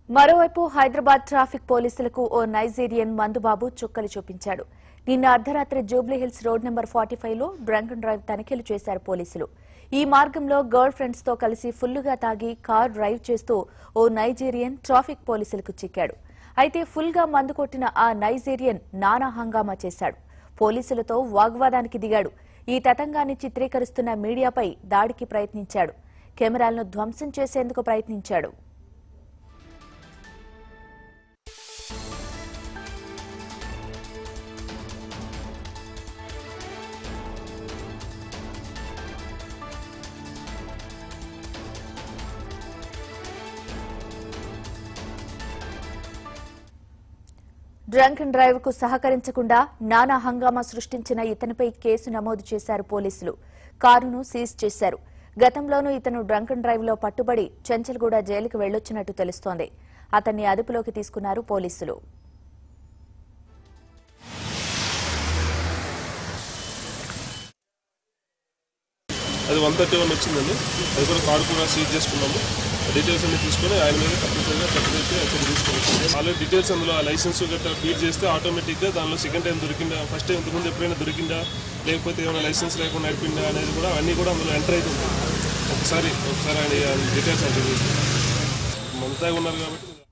మరోవైపు హైదరాబాద్ ట్రాఫిక్ పోలీసులకు ఓ నైజీరియన్ మందుబాబు చుక్కలు చూపించాడు నిన్న అర్ధరాత్రి Jubilee Hills road number forty five లో డ్రంక్ అండ్ డ్రైవ్ తనిఖీలు చేశారు పోలీసులు ఈ మార్గంలో గర్ల్ ఫ్రెండ్స్ తో కలిసి ఫుల్లుగా తాగి కార్ డ్రైవ్ చేస్తూ ఓ నైజీరియన్ ట్రాఫిక్ పోలీసులకు చిక్కాడు అయితే ఫుల్ గా మందు కొట్టిన ఆ నైజీరియన్ నానా హంగామా చేశాడు పోలీసులతో వాగ్వాదానికి దిగాడు ఈ తతంగాన్ని చిత్రీకరిస్తున్న మీడియాపై దాడికి ప్రయత్నించాడు కెమెరాలను ధ్వంసం చేసేందుకు ప్రయత్నించాడు డ్రంక్ అండ్ డ్రైవ్ కు సహకరించకుండా నానా హంగామా సృష్టించిన ఇతనిపై కేసు నమోదు చేశారు పోలీసులు కారును సీజ్ చేశారు గతంలోనూ ఇతను డ్రంక్ అండ్ డ్రైవ్ లో పట్టుబడి చెంచల్గూడ జైలుకు వెళ్లొచ్చినట్టు తెలుస్తోంది అతన్ని అదుపులోకి తీసుకున్నారు పోలీసులు అది వన్ థర్టీ వన్ వచ్చిందండి అది కూడా కార్ కూడా సీజ్ చేసుకున్నాము డీటెయిల్స్ అన్ని తీసుకొని ఆయన మీద తప్పనిసరిగా తప్పనిసరి అక్కడ తీసుకొని ఆల్రెడీ డీటెయిల్స్ అందులో ఆ లైసెన్స్ గట్రా ఫీడ్ చేస్తే ఆటోమేటిక్గా దానిలో సెకండ్ టైం దొరికిందా ఫస్ట్ టైం ఇంతకుముందు ఎప్పుడైనా దొరికిందా లేకపోతే ఏమైనా లైసెన్స్ లేకుండా నడిపిందా అనేది కూడా అన్నీ కూడా అందులో ఎంటర్ అవుతుంది ఒకసారి ఒకసారి ఆయన డీటెయిల్స్ ఎంటర్ చేస్తాం మంతా ఉన్నారు కాబట్టి